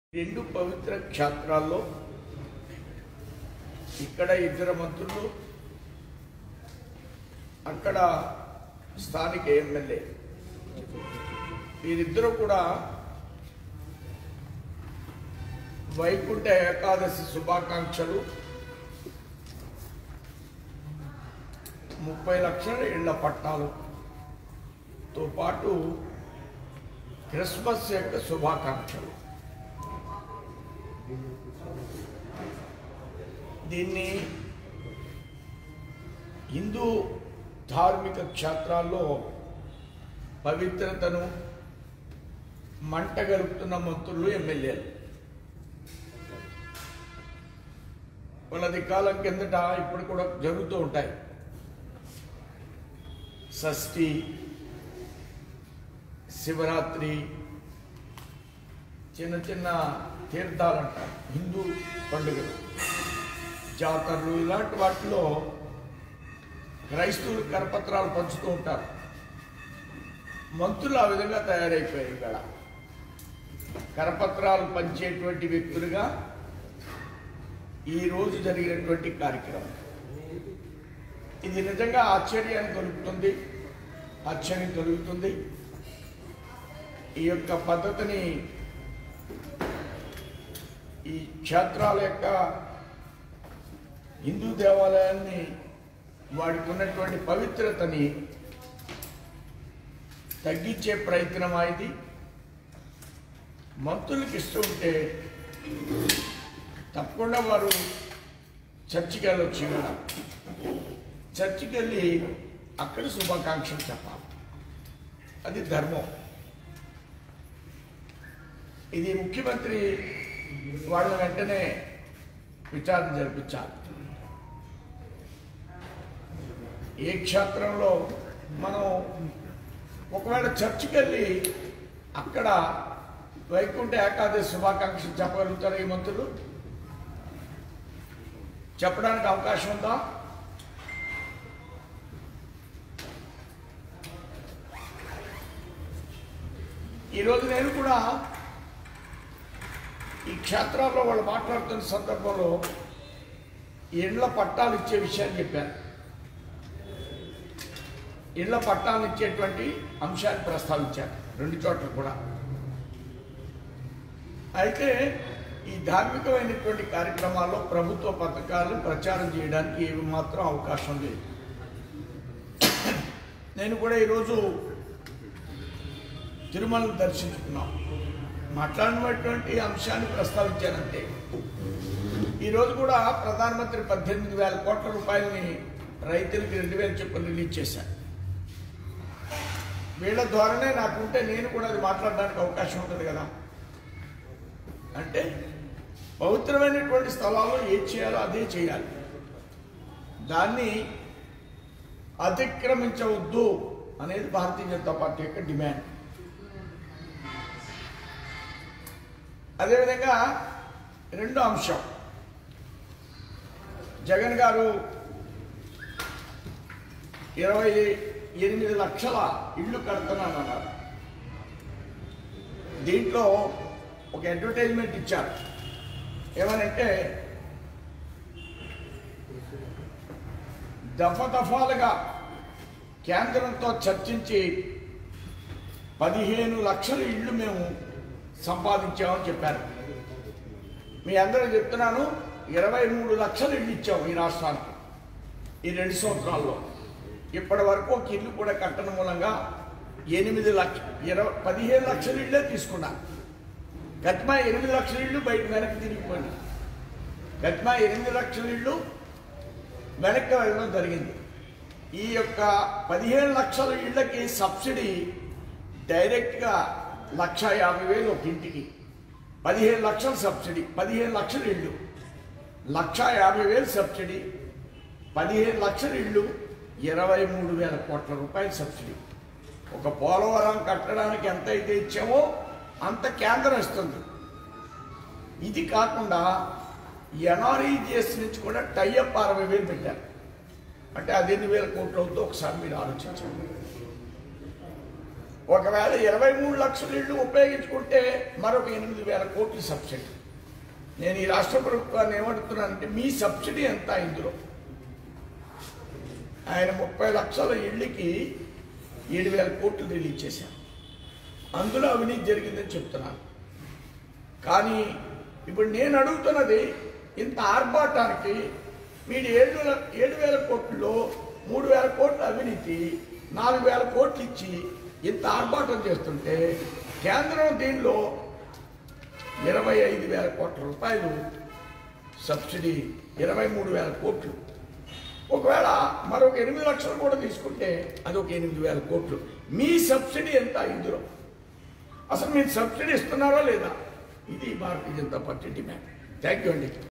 రెండు పవిత్ర క్షేత్రాల్లో ఇక్కడ ఇద్దరు మంత్రులు అక్కడ స్థానిక ఎమ్మెల్యే వీరిద్దరూ కూడా వైకుంఠ ఏకాదశి శుభాకాంక్షలు ముప్పై లక్షల ఇళ్ల పట్టాలుతో పాటు క్రిస్మస్ యొక్క శుభాకాంక్షలు దీన్ని హిందూ ధార్మిక క్షేత్రాల్లో పవిత్రతను మంటగలుపుతున్న మంత్రులు ఎమ్మెల్యేలు వాళ్ళది కాలం కిందట ఇప్పుడు కూడా జరుగుతూ ఉంటాయి షష్ఠి శివరాత్రి చిన్న చిన్న తీర్థాలు అంటారు హిందూ పండుగలు జాతరలు ఇలాంటి వాటిలో క్రైస్తవులు కరపత్రాలు పంచుతూ ఉంటారు మంత్రులు ఆ విధంగా తయారైపోయారు ఇక్కడ కరపత్రాలు పంచేటువంటి వ్యక్తులుగా ఈ రోజు జరిగినటువంటి కార్యక్రమం ఇది నిజంగా ఆశ్చర్యాన్ని కలుగుతుంది ఆశ్చర్యం కలుగుతుంది ఈ యొక్క పద్ధతిని ఈ క్షేత్రాల యొక్క హిందూ దేవాలయాన్ని వాడికి ఉన్నటువంటి పవిత్రతని తగ్గించే ప్రయత్నం ఇది మంత్రులకు ఇష్టం ఉంటే తప్పకుండా వారు చర్చికి వెళ్ళొచ్చు ఇవాళ చర్చికి వెళ్ళి అక్కడ శుభాకాంక్షలు చెప్పాలి అది ధర్మం ఇది ముఖ్యమంత్రి వాళ్ళ వెంటనే విచారణ జరిపించాలి ఏ క్షేత్రంలో మనం ఒకవేళ చర్చికి వెళ్ళి అక్కడ వైకుంఠ ఏకాదశి శుభాకాంక్షలు చెప్పగలుగుతారు ఈ మంత్రులు చెప్పడానికి అవకాశం ఉందా ఈరోజు నేను కూడా ఈ క్షేత్రాల్లో వాళ్ళు మాట్లాడుతున్న సందర్భంలో ఇండ్ల పట్టాలు ఇచ్చే విషయాన్ని చెప్పాను ఇళ్ల పట్టాలు ఇచ్చేటువంటి అంశాన్ని ప్రస్తావించారు రెండు చోట్ల కూడా అయితే ఈ ధార్మికమైనటువంటి కార్యక్రమాల్లో ప్రభుత్వ పథకాలు ప్రచారం చేయడానికి ఏమి మాత్రం అవకాశం లేదు నేను కూడా ఈరోజు తిరుమలను దర్శించుకున్నాం మాట్లాడినటువంటి అంశాన్ని ప్రస్తావించానంటే ఈరోజు కూడా ప్రధానమంత్రి పద్దెనిమిది వేల కోట్ల రూపాయలని రైతులకి రెండు వేల చొప్పున రిలీజ్ చేశారు వీళ్ళ ద్వారానే నాకుంటే నేను కూడా అది మాట్లాడడానికి అవకాశం ఉంటుంది కదా అంటే పవిత్రమైనటువంటి స్థలాల్లో ఏది చేయాలో అదే చేయాలి దాన్ని అతిక్రమించవద్దు అనేది భారతీయ జనతా పార్టీ యొక్క డిమాండ్ అదేవిధంగా రెండో అంశం జగన్ గారు ఇరవై ఎనిమిది లక్షల ఇళ్ళు కడుతున్నానన్నారు దీంట్లో ఒక అడ్వర్టైజ్మెంట్ ఇచ్చారు ఏమనంటే దఫదఫాలుగా కేంద్రంతో చర్చించి పదిహేను లక్షల ఇళ్ళు మేము సంపాదించామని చెప్పారు మీ అందరూ చెప్తున్నాను ఇరవై మూడు లక్షలు ఇళ్ళు ఇచ్చాము ఈ రాష్ట్రానికి ఈ రెండు సంవత్సరాల్లో ఇప్పటి వరకు ఒక ఇల్లు కూడా కట్టడం మూలంగా ఎనిమిది లక్ష ఇరవై పదిహేను లక్షల ఇళ్ళే తీసుకున్నా గత్మా ఎనిమిది లక్షల ఇళ్ళు బయట వెనక్కి తిరిగిపోయింది గత్మా ఎనిమిది లక్షల ఇళ్ళు వెనక్కి వెళ్ళడం జరిగింది ఈ యొక్క పదిహేను లక్షల ఇళ్ళకి సబ్సిడీ డైరెక్ట్గా లక్ష యాభై వేలు ఒక ఇంటికి పదిహేను లక్షల సబ్సిడీ పదిహేను లక్షల ఇళ్ళు లక్ష యాభై వేలు సబ్సిడీ పదిహేను లక్షల ఇళ్ళు ఇరవై మూడు వేల కోట్ల రూపాయల సబ్సిడీ ఒక పోలవరం కట్టడానికి ఎంత అయితే ఇచ్చామో అంత కేంద్రం ఇస్తుంది ఇది కాకుండా ఎన్ఆర్ఈజిఎస్ నుంచి కూడా టైఅప్ అరవై వేలు పెట్టారు అంటే అది ఎన్ని వేల కోట్లు అవుతుందో ఒకసారి మీరు ఆలోచించండి ఒకవేళ ఇరవై మూడు లక్షల ఇళ్ళు ఉపయోగించుకుంటే మరొక ఎనిమిది వేల కోట్లు సబ్సిడీ నేను ఈ రాష్ట్ర ప్రభుత్వాన్ని ఏమడుతున్నానంటే మీ సబ్సిడీ ఎంత ఇందులో ఆయన ముప్పై లక్షల ఇళ్ళకి ఏడు వేల కోట్లు రిలీజ్ చేశారు అందులో అవినీతి జరిగిందని చెప్తున్నాను కానీ ఇప్పుడు నేను అడుగుతున్నది ఇంత ఆర్భాటానికి మీరు ఏడు వేల ఏడు వేల కోట్లలో మూడు వేల కోట్ల అవినీతి నాలుగు వేల కోట్లు ఇచ్చి ఇంత ఆర్భాటం చేస్తుంటే కేంద్రం దీనిలో ఇరవై ఐదు వేల కోట్ల రూపాయలు సబ్సిడీ ఇరవై మూడు వేల కోట్లు ఒకవేళ మరొక ఎనిమిది లక్షలు కూడా తీసుకుంటే అది ఒక ఎనిమిది వేల కోట్లు మీ సబ్సిడీ ఎంత ఇందులో అసలు మీరు సబ్సిడీ ఇస్తున్నారా లేదా ఇది Bharatiya Janata party demand thank you అండి